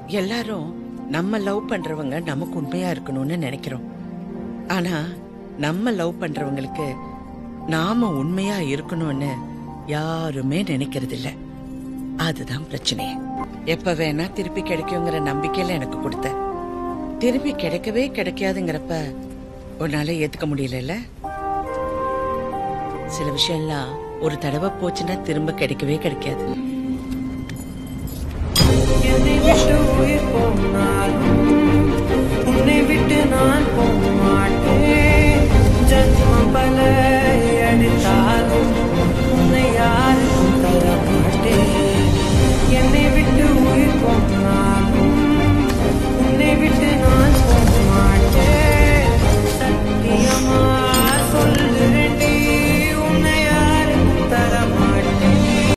எல்லாரும் நம்ம லவ் பண்றவங்க நமக்கு உண்மையா இருக்கணும்னு நினைக்கிறோம் ஆனா நம்ம லவ் பண்றவங்களுக்கு நாம உண்மையா இருக்கணும்னு யாருமே நினைக்கிறது இல்ல அதுதான் பிரச்சனையே எப்ப வேணா திருப்பி கிடைக்குங்கிற நம்பிக்கையில எனக்கு கொடுத்த திருப்பி கிடைக்கவே கிடைக்காதுங்கிறப்ப உன்னால ஏத்துக்க முடியலல்ல சில விஷயம்லாம் ஒரு தடவை போச்சுன்னா திரும்ப கிடைக்கவே கிடைக்காது என்னை விட்டு உயிர் போனா